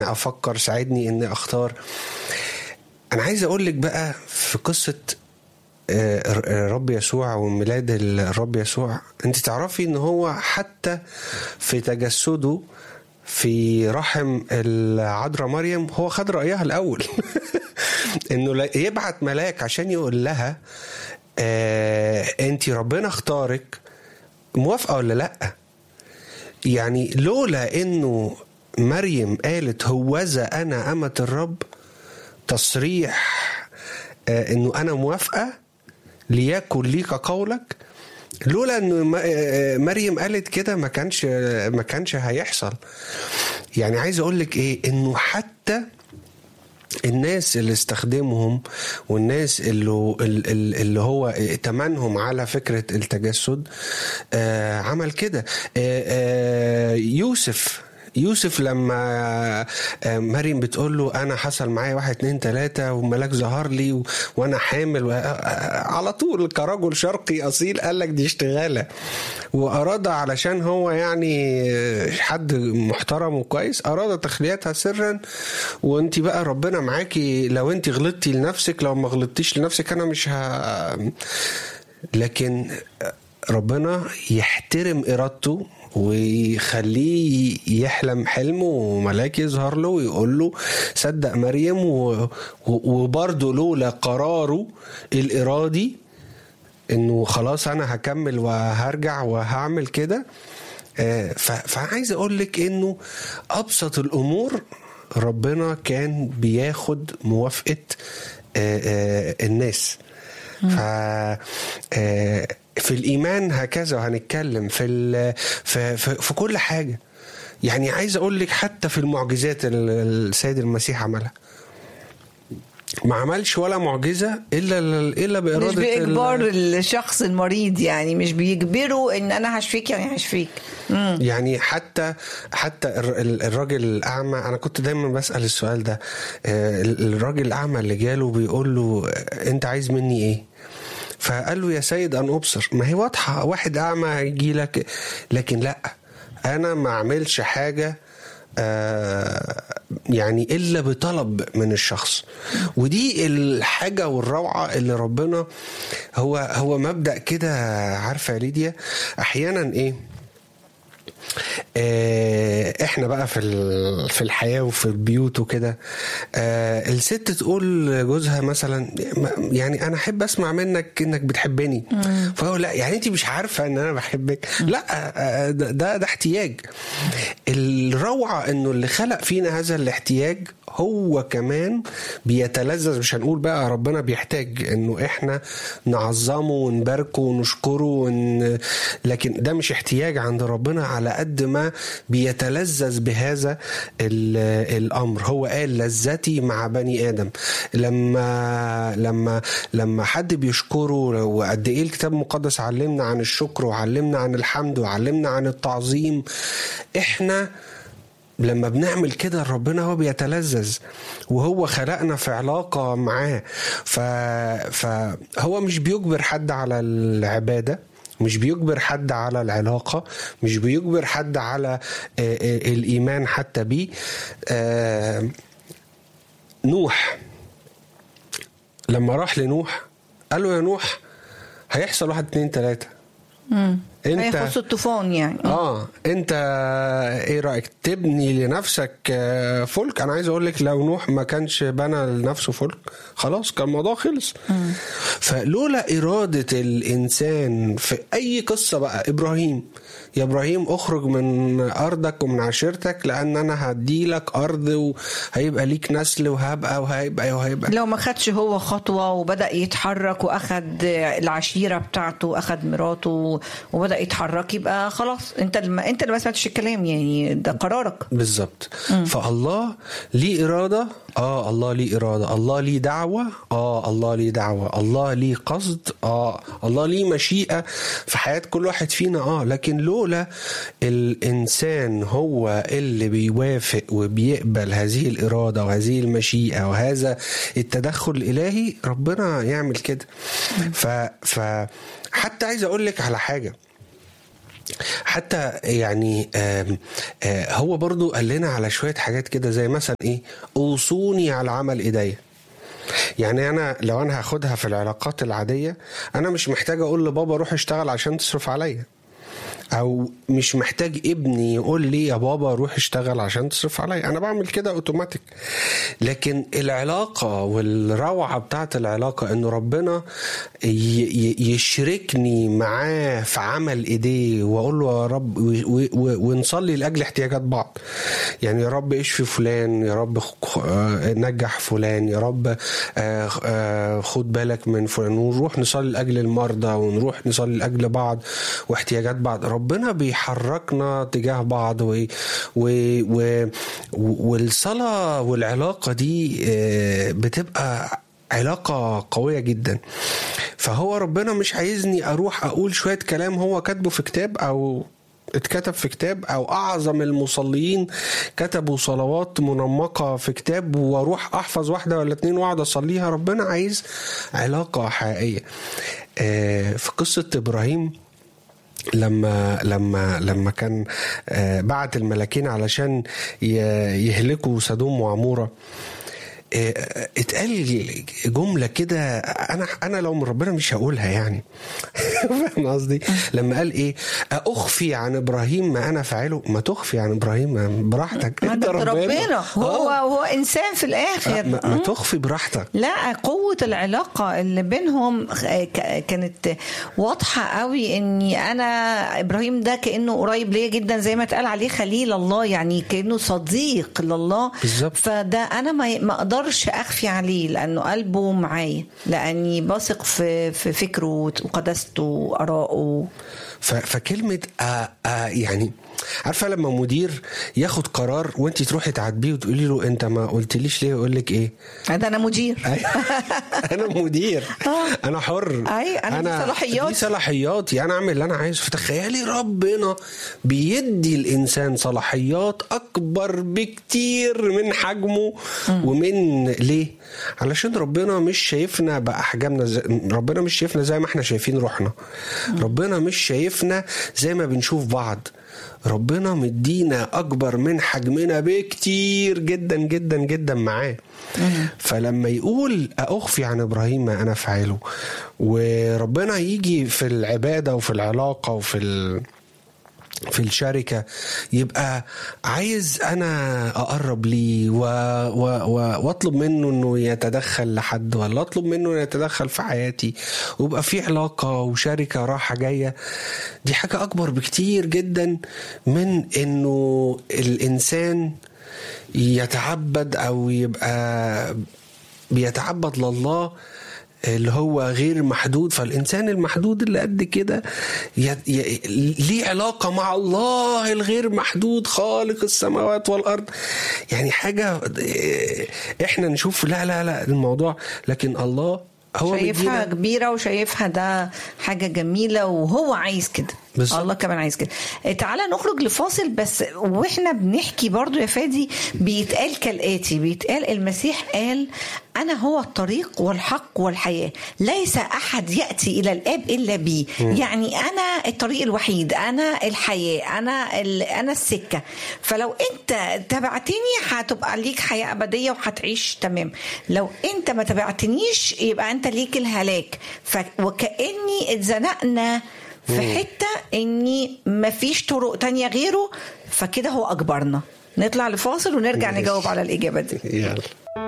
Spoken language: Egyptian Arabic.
افكر ساعدني اني اختار انا عايز اقول لك بقى في قصه آه، رب يسوع وميلاد الرب يسوع انت تعرفي ان هو حتى في تجسده في رحم العذراء مريم هو خد رايها الاول انه يبعت ملاك عشان يقول لها آه انت ربنا اختارك موافقه ولا لا يعني لولا انه مريم قالت هوذا انا امه الرب تصريح آه انه انا موافقه ليكن ليك قولك لولا ان مريم قالت كده ما كانش ما كانش هيحصل يعني عايز اقول لك ايه انه حتى الناس اللي استخدمهم والناس اللي اللي هو ائتمنهم على فكره التجسد آه عمل كده آه آه يوسف يوسف لما مريم بتقول له انا حصل معايا واحد اتنين تلاته وملاك ظهر لي و... وانا حامل و... على طول كرجل شرقي اصيل قال لك دي اشتغاله واراد علشان هو يعني حد محترم وكويس اراد تخليتها سرا وانت بقى ربنا معاكي لو انت غلطتي لنفسك لو ما غلطتيش لنفسك انا مش ه... لكن ربنا يحترم ارادته ويخليه يحلم حلمه وملاك يظهر له ويقول له صدق مريم و... وبرضه لولا قراره الارادي انه خلاص انا هكمل وهرجع وهعمل كده فعايز اقول لك انه ابسط الامور ربنا كان بياخد موافقه الناس ف في الايمان هكذا وهنتكلم في في, في في كل حاجه يعني عايز اقول لك حتى في المعجزات السيد المسيح عملها ما عملش ولا معجزه الا الا باراده مش باجبار الشخص المريض يعني مش بيجبره ان انا هشفيك يعني هشفيك مم. يعني حتى حتى الراجل الاعمى انا كنت دايما بسال السؤال ده الراجل الاعمى اللي جاله بيقول له انت عايز مني ايه فقال له يا سيد ان ابصر ما هي واضحه واحد اعمى هيجي لك لكن لا انا ما اعملش حاجه آه يعني الا بطلب من الشخص ودي الحاجه والروعه اللي ربنا هو هو مبدا كده عارفه يا ليديا احيانا ايه احنا بقى في في الحياه وفي البيوت وكده الست تقول لجوزها مثلا يعني انا احب اسمع منك انك بتحبني فهو لا يعني انت مش عارفه ان انا بحبك لا ده ده احتياج الروعه انه اللي خلق فينا هذا الاحتياج هو كمان بيتلذذ مش هنقول بقى ربنا بيحتاج انه احنا نعظمه ونباركه ونشكره ون... لكن ده مش احتياج عند ربنا على قد ما بيتلذذ بهذا الامر هو قال لذتي مع بني ادم لما لما لما حد بيشكره وقد ايه الكتاب المقدس علمنا عن الشكر وعلمنا عن الحمد وعلمنا عن التعظيم احنا لما بنعمل كده ربنا هو بيتلذذ وهو خلقنا في علاقة معاه ف... فهو مش بيجبر حد على العبادة مش بيجبر حد على العلاقة مش بيجبر حد على الإيمان حتى بيه نوح لما راح لنوح قال له يا نوح هيحصل واحد اتنين تلاتة مم. انت هيخص الطوفان يعني اه انت ايه رايك تبني لنفسك فلك انا عايز اقول لك لو نوح ما كانش بنى لنفسه فلك خلاص كان الموضوع خلص مم. فلولا اراده الانسان في اي قصه بقى ابراهيم يا ابراهيم اخرج من ارضك ومن عشيرتك لان انا هدي لك ارض وهيبقى ليك نسل وهبقى وهيبقى وهيبقى لو ما خدش هو خطوه وبدا يتحرك واخد العشيره بتاعته واخد مراته وبدا يتحرك يبقى خلاص انت الم... انت اللي ما سمعتش الكلام يعني ده قرارك بالظبط فالله ليه اراده اه الله ليه اراده الله ليه دعوه اه الله ليه دعوه الله ليه قصد اه الله ليه مشيئه في حياه كل واحد فينا اه لكن لولا الانسان هو اللي بيوافق وبيقبل هذه الاراده وهذه المشيئه وهذا التدخل الالهي ربنا يعمل كده ف ف حتى عايز اقول لك على حاجه حتى يعني آم آه هو برضو قال لنا على شوية حاجات كده زي مثلا ايه اوصوني على عمل ايديا يعني انا لو انا هاخدها في العلاقات العادية انا مش محتاج اقول لبابا روح اشتغل عشان تصرف عليا او مش محتاج ابني يقول لي يا بابا روح اشتغل عشان تصرف عليا انا بعمل كده اوتوماتيك لكن العلاقه والروعه بتاعت العلاقه انه ربنا ي- ي- يشركني معاه في عمل ايديه واقول له يا رب و- و- و- ونصلي لاجل احتياجات بعض يعني يا رب اشفي فلان يا رب خ- آه، نجح فلان يا رب آه، آه، خد بالك من فلان ونروح نصلي لاجل المرضى ونروح نصلي لاجل بعض واحتياجات بعض ربنا بيحركنا تجاه بعض و... و... و... والصلاة والعلاقة دي آه، بتبقى علاقة قوية جدا فهو ربنا مش عايزني أروح أقول شوية كلام هو كاتبه في كتاب أو اتكتب في كتاب او اعظم المصلين كتبوا صلوات منمقه في كتاب واروح احفظ واحده ولا اتنين واقعد اصليها ربنا عايز علاقه حقيقيه آه، في قصه ابراهيم لما لما لما كان آه، بعت الملاكين علشان ي- يهلكوا سدوم وعموره آه، اتقال جمله كده انا انا لو من ربنا مش هقولها يعني فاهم قصدي لما قال ايه اخفي عن ابراهيم ما انا فاعله ما تخفي عن ابراهيم براحتك انت ده ربنا هو آه. هو انسان في الاخر ما, ما تخفي براحتك لا قوة العلاقة اللي بينهم ك- كانت واضحة قوي اني انا ابراهيم ده كأنه قريب ليا جدا زي ما اتقال عليه خليل الله يعني كأنه صديق لله بالظبط. فده انا ما ما اقدرش اخفي عليه لانه قلبه معايا لاني بثق في في فكره وقداسته وارائه ف- فكلمة آه آه يعني عارفة لما مدير ياخد قرار وانت تروحي تعاتبيه وتقولي له انت ما قلتليش ليه يقول لك ايه ده انا مدير أي- انا مدير آه. انا حر أي، أنا دي صلاحياتي. دي صلاحياتي انا اعمل اللي انا عايزه فتخيلي ربنا بيدي الانسان صلاحيات اكبر بكتير من حجمه ومن ليه علشان ربنا مش شايفنا باحجامنا زي... ربنا مش شايفنا زي ما احنا شايفين روحنا ربنا مش شايفنا زي ما بنشوف بعض ربنا مدينا اكبر من حجمنا بكتير جدا جدا جدا معاه فلما يقول اخفي عن ابراهيم ما انا فاعله وربنا يجي في العباده وفي العلاقه وفي ال... في الشركة يبقى عايز أنا أقرب ليه و... و... و... وأطلب منه إنه يتدخل لحد ولا أطلب منه إنه يتدخل في حياتي ويبقى في علاقة وشركة راحة جاية دي حاجة أكبر بكتير جدا من إنه الإنسان يتعبد أو يبقى بيتعبد لله اللي هو غير محدود فالانسان المحدود اللي قد كده ي... ي... ليه علاقه مع الله الغير محدود خالق السماوات والارض يعني حاجه احنا نشوف لا لا لا الموضوع لكن الله هو شايفها مدينا كبيرة وشايفها ده حاجة جميلة وهو عايز كده بالظبط. الله كمان عايز كده تعالى نخرج لفاصل بس واحنا بنحكي برضو يا فادي بيتقال كالآتي بيتقال المسيح قال أنا هو الطريق والحق والحياة ليس أحد يأتي إلى الآب إلا بي يعني أنا الطريق الوحيد أنا الحياة أنا ال... أنا السكة فلو أنت تبعتني هتبقى ليك حياة أبدية وهتعيش تمام لو أنت ما تبعتنيش يبقى أنت ليك الهلاك ف... وكأني اتزنقنا في حتة إني مفيش طرق تانية غيره فكده هو أجبرنا نطلع لفاصل ونرجع ماشي. نجاوب على الإجابة دي يلا